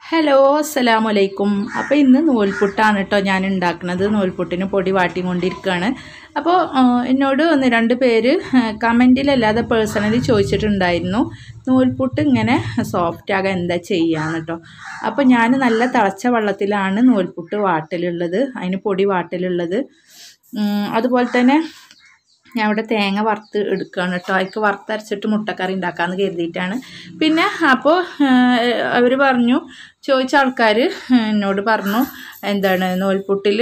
hello അസ്സലാമു അലൈക്കും അപ്പോൾ ഇന്ന് നൂൽപുട്ടാണ് കേട്ടോ ഞാൻ ഉണ്ടാക്കുന്നത് നൂൽപുട്ടിന് പൊടി വാട്ടിക്കൊണ്ടിരിക്കുകയാണ് അപ്പോൾ ആ, എന്നോട് ഒന്ന് രണ്ട് പേര് കമൻറ്റിലല്ലാതെ പേഴ്സണലി ചോദിച്ചിട്ടുണ്ടായിരുന്നു നൂൽപുട്ട് ഇങ്ങനെ സോഫ്റ്റ് ആകാൻ എന്താ ചെയ്യാന്ന് കേട്ടോ അപ്പോൾ ഞാൻ നല്ല തിളച്ച വെള്ളത്തിലാണ് നൂൽപുട്ട് വാട്ടലുള്ളത് അതിന് പൊടി വാട്ടലുള്ളത് ഉം, അതുപോലെ തന്നെ ഞാൻ ഇവിടെ തേങ്ങ വറുത്ത് എടുക്കുകയാണ് കേട്ടോ അതിക്ക് വറുത്തരച്ചിട്ട് മുട്ടക്കറി ഉണ്ടാക്കാമെന്ന് കരുതിയിട്ടാണ് പിന്നെ അപ്പോൾ അവർ പറഞ്ഞു ചോദിച്ച ആൾക്കാർ എന്നോട് പറഞ്ഞു എന്താണ് നൂൽപുട്ടിൽ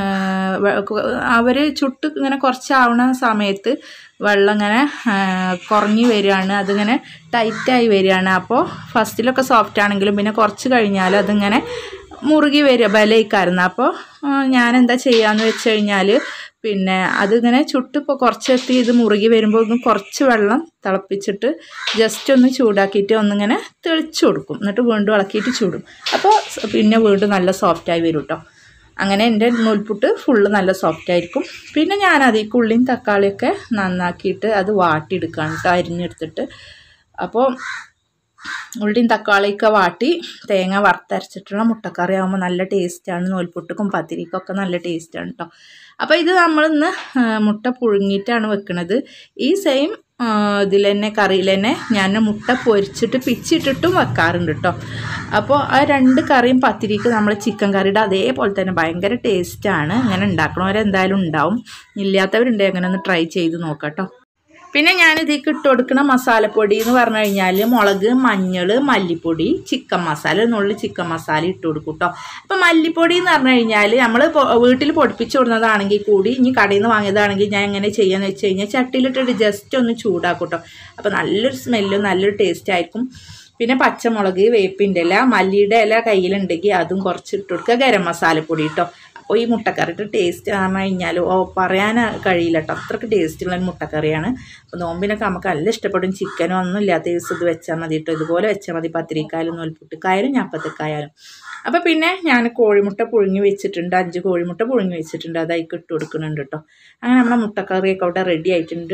അവർ ചുട്ട് ഇങ്ങനെ കുറച്ചാവണ സമയത്ത് വെള്ളം ഇങ്ങനെ ആ, കുറഞ്ഞു വരികയാണ് അതിങ്ങനെ ടൈറ്റായി വരികയാണ് അപ്പോൾ ഫസ്റ്റിലൊക്കെ സോഫ്റ്റ് ആണെങ്കിലും പിന്നെ കുറച്ച് കഴിഞ്ഞാൽ അതിങ്ങനെ മുറുകി വരിക ബലയിക്കായിരുന്നു അപ്പോൾ ഞാൻ എന്താ ചെയ്യാന്ന് വെച്ച് കഴിഞ്ഞാൽ പിന്നെ അതിങ്ങനെ ചുട്ടിപ്പോൾ കുറച്ചെത്തി ഇത് മുറുകി വരുമ്പോൾ ഒന്ന് കുറച്ച് വെള്ളം തിളപ്പിച്ചിട്ട് ജസ്റ്റ് ഒന്ന് ചൂടാക്കിയിട്ട് ഒന്നിങ്ങനെ തെളിച്ചു കൊടുക്കും എന്നിട്ട് വീണ്ടും ഇളക്കിയിട്ട് ചൂടും അപ്പോൾ സ് പിന്നെ വീണ്ടും നല്ല സോഫ്റ്റായി വരും കേട്ടോ അങ്ങനെ എൻ്റെ നൂൽപുട്ട് ഫുള്ള് നല്ല സോഫ്റ്റ് ആയിരിക്കും പിന്നെ ഞാൻ അതിലേക്ക് ഉള്ളിയും തക്കാളിയൊക്കെ നന്നാക്കിയിട്ട് അത് വാട്ടിയെടുക്കുകയാണ് കേട്ടോ അരിഞ്ഞെടുത്തിട്ട് അപ്പോൾ ഉള്ളിയും തക്കാളിയൊക്കെ വാട്ടി തേങ്ങ വറുത്തരച്ചിട്ടുള്ള മുട്ടക്കറി ആകുമ്പോൾ നല്ല ടേസ്റ്റാണ് നൂൽപുട്ടുക്കും പത്തിരിക്കൊക്കെ നല്ല ടേസ്റ്റാണ് കേട്ടോ അപ്പോൾ ഇത് നമ്മളിന്ന് ആ, മുട്ട പുഴുങ്ങിയിട്ടാണ് വെക്കുന്നത് ഈ സെയിം ഇതിൽ തന്നെ കറിയിൽ തന്നെ ഞാൻ മുട്ട പൊരിച്ചിട്ട് പിച്ചിട്ടിട്ടും വെക്കാറുണ്ട് കേട്ടോ അപ്പോൾ ആ രണ്ട് കറിയും പത്തിരിക്ക് നമ്മൾ ചിക്കൻ കറിയുടെ അതേപോലെ തന്നെ ഭയങ്കര ടേസ്റ്റാണ് ഇങ്ങനെ ഉണ്ടാക്കണവരെന്തായാലും ഉണ്ടാവും ഇല്ലാത്തവരുണ്ടെങ്കിൽ അങ്ങനെ ഒന്ന് ട്രൈ ചെയ്ത് നോക്കാം കേട്ടോ പിന്നെ ഞാൻ ഇതിലേക്ക് ഇട്ട് കൊടുക്കുന്ന മസാലപ്പൊടി എന്ന് പറഞ്ഞു കഴിഞ്ഞാൽ മുളക് മഞ്ഞൾ മല്ലിപ്പൊടി ചിക്കൻ മസാല എന്നുള്ളിൽ ചിക്കൻ മസാല ഇട്ട് കൊടുക്കും കേട്ടോ അപ്പം മല്ലിപ്പൊടി എന്ന് പറഞ്ഞു കഴിഞ്ഞാൽ നമ്മൾ വീട്ടിൽ പൊടിപ്പിച്ച് കൊടുക്കുന്നതാണെങ്കിൽ കൂടി ഇനി കടയിൽ നിന്ന് വാങ്ങിയതാണെങ്കിൽ ഞാൻ എങ്ങനെ ചെയ്യാന്ന് വെച്ച് കഴിഞ്ഞാൽ ചട്ടിയിലിട്ടിട്ട് ജസ്റ്റ് ഒന്ന് ചൂടാക്കും കേട്ടോ അപ്പോൾ നല്ലൊരു സ്മെല്ലും നല്ലൊരു ടേസ്റ്റ് ആയിരിക്കും പിന്നെ പച്ചമുളക് വേപ്പിൻ്റെ ഇല മല്ലിയുടെ ഇല കയ്യിലുണ്ടെങ്കിൽ അതും കുറച്ച് ഇട്ട് കൊടുക്കുക ഗരം മസാലപ്പൊടി കേട്ടോ അപ്പോൾ ഈ മുട്ടക്കറിയുടെ ടേസ്റ്റ് പറഞ്ഞു കഴിഞ്ഞാൽ ഓ പറയാൻ കഴിയില്ല കേട്ടോ അത്രയ്ക്ക് ടേസ്റ്റുള്ള ഒരു മുട്ടക്കറിയാണ് അപ്പോൾ നോമ്പിനൊക്കെ നമുക്ക് നല്ല ഇഷ്ടപ്പെടും ചിക്കനും ഒന്നും ഇല്ലാത്ത ദിവസം ഇത് വെച്ചാൽ മതി കേട്ടോ ഇതുപോലെ വെച്ചാൽ മതി പത്തിരിക്കായാലും നൂൽപുട്ടിക്കായാലും ഞാപ്പത്തിക്കായാലും അപ്പോൾ പിന്നെ ഞാൻ കോഴിമുട്ട പുഴുങ്ങി വെച്ചിട്ടുണ്ട് അഞ്ച് കോഴിമുട്ട പുഴുങ്ങി വെച്ചിട്ടുണ്ട് അതായിക്ക് ഇട്ട് കൊടുക്കുന്നുണ്ട് കേട്ടോ അങ്ങനെ നമ്മളെ മുട്ടക്കറിയൊക്കെ അവിടെ റെഡി ആയിട്ടുണ്ട്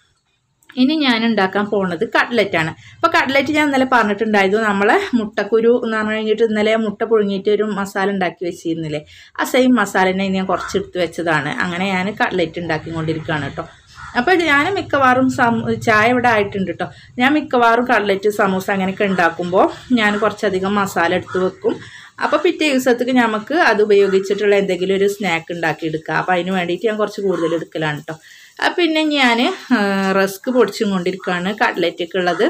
ഇനി ഞാൻ ഉണ്ടാക്കാൻ പോകുന്നത് കട്ട്ലറ്റാണ് അപ്പോൾ കട്ട്ലറ്റ് ഞാൻ ഇന്നലെ പറഞ്ഞിട്ടുണ്ടായിരുന്നു നമ്മളെ മുട്ടക്കുരു എന്ന് പറഞ്ഞു കഴിഞ്ഞിട്ട് ഇന്നലെ മുട്ട പുഴുങ്ങിയിട്ട് ഒരു മസാല ഉണ്ടാക്കി വെച്ചിരുന്നില്ലേ ആ സെയിം മസാലനെ ഞാൻ കുറച്ച് എടുത്ത് വെച്ചതാണ് അങ്ങനെ ഞാൻ കട്ട്ലറ്റ് ഉണ്ടാക്കിക്കൊണ്ടിരിക്കുകയാണ് കേട്ടോ അപ്പോൾ ഞാൻ മിക്കവാറും സമൂ ചായ ഇവിടെ ആയിട്ടുണ്ട് കേട്ടോ ഞാൻ മിക്കവാറും കട്ട്ലറ്റ് സമൂസ അങ്ങനെയൊക്കെ ഉണ്ടാക്കുമ്പോൾ ഞാൻ കുറച്ചധികം മസാല എടുത്ത് വെക്കും അപ്പോൾ പിറ്റേ ദിവസത്തേക്ക് നമുക്ക് അത് ഉപയോഗിച്ചിട്ടുള്ള എന്തെങ്കിലും ഒരു സ്നാക്ക് ഉണ്ടാക്കിയെടുക്കുക അപ്പോൾ അതിന് വേണ്ടിയിട്ട് ഞാൻ കുറച്ച് കൂടുതൽ എടുക്കലാണ് കേട്ടോ ആ പിന്നെ ഞാൻ റസ്ക് പൊടിച്ചും കൊണ്ടിരിക്കുകയാണ് കട്ട്ലറ്റൊക്കെ ഉള്ളത്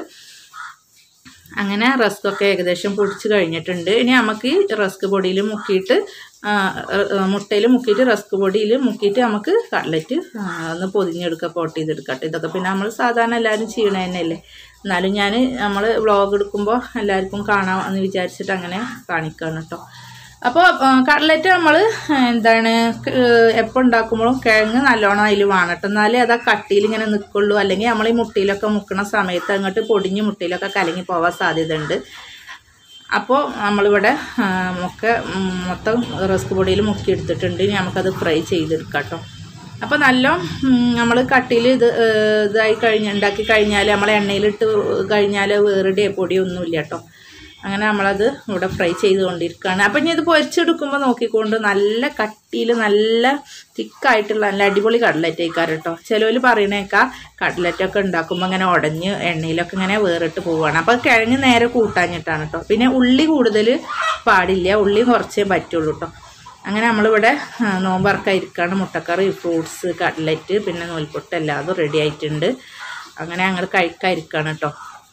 അങ്ങനെ റസ്കൊക്കെ ഏകദേശം പൊടിച്ച് കഴിഞ്ഞിട്ടുണ്ട് ഇനി നമുക്ക് ഈ റസ്ക് പൊടിയിൽ മുക്കിയിട്ട് മുട്ടയിൽ മുക്കിയിട്ട് റസ്ക് പൊടിയിൽ മുക്കിയിട്ട് നമുക്ക് കട്ട്ലറ്റ് ഒന്ന് പൊതിഞ്ഞെടുക്കുക കോട്ട് ചെയ്തെടുക്കട്ടെ ഇതൊക്കെ പിന്നെ നമ്മൾ സാധാരണ എല്ലാവരും ചെയ്യണ തന്നെയല്ലേ എന്നാലും ഞാൻ നമ്മൾ വ്ളോഗ് എടുക്കുമ്പോൾ എല്ലാവർക്കും കാണാം എന്ന് വിചാരിച്ചിട്ട് അങ്ങനെ കാണിക്കുകയാണ് കേട്ടോ അപ്പോൾ കട്ട്ലറ്റ് നമ്മൾ എന്താണ് എപ്പോൾ ഉണ്ടാക്കുമ്പോഴും കിഴങ്ങ് നല്ലോണം അതിൽ വേണട്ടോ എന്നാലേ അത് ആ കട്ടിയിൽ ഇങ്ങനെ നിൽക്കുള്ളൂ അല്ലെങ്കിൽ നമ്മൾ ഈ മുട്ടിയിലൊക്കെ മുക്കണ സമയത്ത് അങ്ങോട്ട് പൊടിഞ്ഞ് മുട്ടിയിലൊക്കെ കലങ്ങി പോകാൻ സാധ്യതയുണ്ട് അപ്പോൾ നമ്മളിവിടെ ആ, ഒക്കെ ഉം, മൊത്തം റസ്ക് പൊടിയിൽ മുക്കി എടുത്തിട്ടുണ്ട് ഇനി നമുക്കത് ഫ്രൈ ചെയ്തെടുക്കാം കേട്ടോ അപ്പോൾ നല്ല നമ്മൾ കട്ടിയിൽ ഇത് ഏ, ഇതായി കഴിഞ്ഞ് ഉണ്ടാക്കി കഴിഞ്ഞാൽ നമ്മൾ എണ്ണയിലിട്ട് കഴിഞ്ഞാൽ വേറുടെ പൊടിയൊന്നുമില്ല കേട്ടോ അങ്ങനെ നമ്മളത് ഇവിടെ ഫ്രൈ ചെയ്തുകൊണ്ടിരിക്കുകയാണ് അപ്പം ഇനി ഇത് പൊരിച്ചെടുക്കുമ്പോൾ നോക്കിക്കൊണ്ട് നല്ല കട്ടിയിൽ നല്ല തിക്കായിട്ടുള്ള നല്ല അടിപൊളി കട്ലറ്റ് ആയിക്കാറ് കേട്ടോ ചിലവർ പറയണേക്കാ കട്ലറ്റൊക്കെ ഉണ്ടാക്കുമ്പോൾ ഇങ്ങനെ ഉടഞ്ഞ് എണ്ണയിലൊക്കെ ഇങ്ങനെ വേറിട്ട് പോവുകയാണ് അപ്പോൾ കിഴങ്ങ് നേരെ കൂട്ടാഞ്ഞിട്ടാണ് കേട്ടോ പിന്നെ ഉള്ളി കൂടുതൽ പാടില്ല ഉള്ളി കുറച്ചേ പറ്റുള്ളൂ കേട്ടോ അങ്ങനെ നമ്മളിവിടെ ആ, നോമ്പറക്കായിരിക്കുകയാണ് മുട്ടക്കറി ഫ്രൂട്ട്സ് കട്ലറ്റ് പിന്നെ നൂൽപൊട്ട് എല്ലാതും റെഡി ആയിട്ടുണ്ട് അങ്ങനെ ഞങ്ങൾ കഴിക്കാതിരിക്കുകയാണ് കേട്ടോ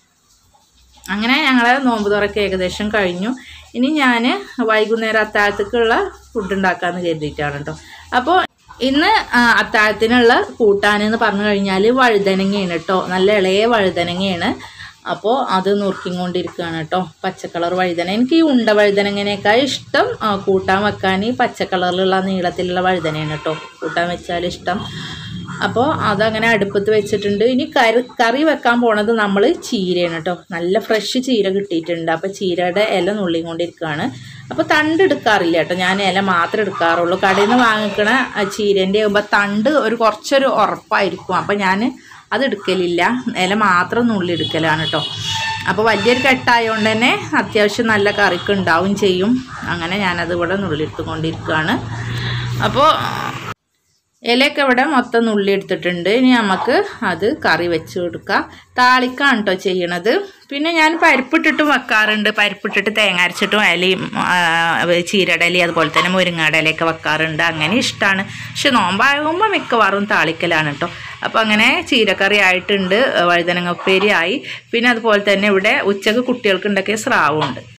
അങ്ങനെ ഞങ്ങളെ നോമ്പ് തുറക്ക് ഏകദേശം കഴിഞ്ഞു ഇനി ഞാൻ വൈകുന്നേരം അത്താഴത്തേക്കുള്ള ഫുഡ് ഉണ്ടാക്കാമെന്ന് കരുതിയിട്ടാണ് കേട്ടോ അപ്പോൾ ഇന്ന് ആ, അത്താഴത്തിനുള്ള കൂട്ടാനെന്ന് പറഞ്ഞു കഴിഞ്ഞാൽ വഴുതനങ്ങയാണ് കേട്ടോ നല്ല ഇളയ വഴുതനങ്ങയാണ് അപ്പോൾ അത് നുറുക്കിക്കൊണ്ടിരിക്കുകയാണ് കേട്ടോ പച്ച കളർ വഴുതന എനിക്ക് ഈ ഉണ്ട വഴുതനങ്ങനേക്കാൾ ഇഷ്ടം ആ, കൂട്ടാൻ വെക്കാൻ ഈ പച്ച കളറിലുള്ള നീളത്തിലുള്ള വഴുതനയാണ് കേട്ടോ കൂട്ടാൻ വെച്ചാൽ ഇഷ്ടം അപ്പോൾ അതങ്ങനെ അടുപ്പത്ത് വെച്ചിട്ടുണ്ട് ഇനി കറി കറി വെക്കാൻ പോണത് നമ്മൾ ചീരയാണ് കേട്ടോ നല്ല ഫ്രഷ് ചീര കിട്ടിയിട്ടുണ്ട് അപ്പോൾ ചീരയുടെ ഇല നുള്ളിക്കൊണ്ടിരിക്കുകയാണ് അപ്പോൾ തണ്ട് എടുക്കാറില്ല കേട്ടോ ഞാൻ ഇല മാത്രമേ എടുക്കാറുള്ളൂ കടയിൽ നിന്ന് വാങ്ങിക്കണ ആ ചീരേൻ്റെ ആകുമ്പോൾ തണ്ട് ഒരു കുറച്ചൊരു ഉറപ്പായിരിക്കും അപ്പോൾ ഞാൻ അത് എടുക്കലില്ല ഇല മാത്രം നുള്ളി എടുക്കലാണ് കേട്ടോ അപ്പോൾ വലിയൊരു കെട്ടായതുകൊണ്ട് തന്നെ അത്യാവശ്യം നല്ല കറിക്ക് ഉണ്ടാവും ചെയ്യും അങ്ങനെ ഞാനത് ഇവിടെ നുള്ളിയെടുത്തുകൊണ്ടിരിക്കുകയാണ് അപ്പോൾ ഇലയൊക്കെ ഇവിടെ മൊത്തം നുള്ളി എടുത്തിട്ടുണ്ട് ഇനി നമുക്ക് അത് കറി വെച്ച് കൊടുക്കാം താളിക്കാണ് കേട്ടോ ചെയ്യണത് പിന്നെ ഞാൻ പരിപ്പിട്ടിട്ടും വെക്കാറുണ്ട് പരിപ്പിട്ടിട്ട് തേങ്ങ അരച്ചിട്ടും ഇലയും ആ, ചീരയുടെ ഇലയും അതുപോലെ തന്നെ മുരിങ്ങയുടെ ഇലയൊക്കെ വെക്കാറുണ്ട് അങ്ങനെ ഇഷ്ടമാണ് പക്ഷെ നോമ്പാകുമ്പോൾ മിക്കവാറും താളിക്കലാണ് കേട്ടോ അപ്പോൾ അങ്ങനെ ചീരക്കറി ആയിട്ടുണ്ട് വഴുതനങ്ങ ഉപ്പേരി ആയി പിന്നെ അതുപോലെ തന്നെ ഇവിടെ ഉച്ചക്ക് കുട്ടികൾക്ക് ഉണ്ടാക്കിയ സ്രാവുണ്ട്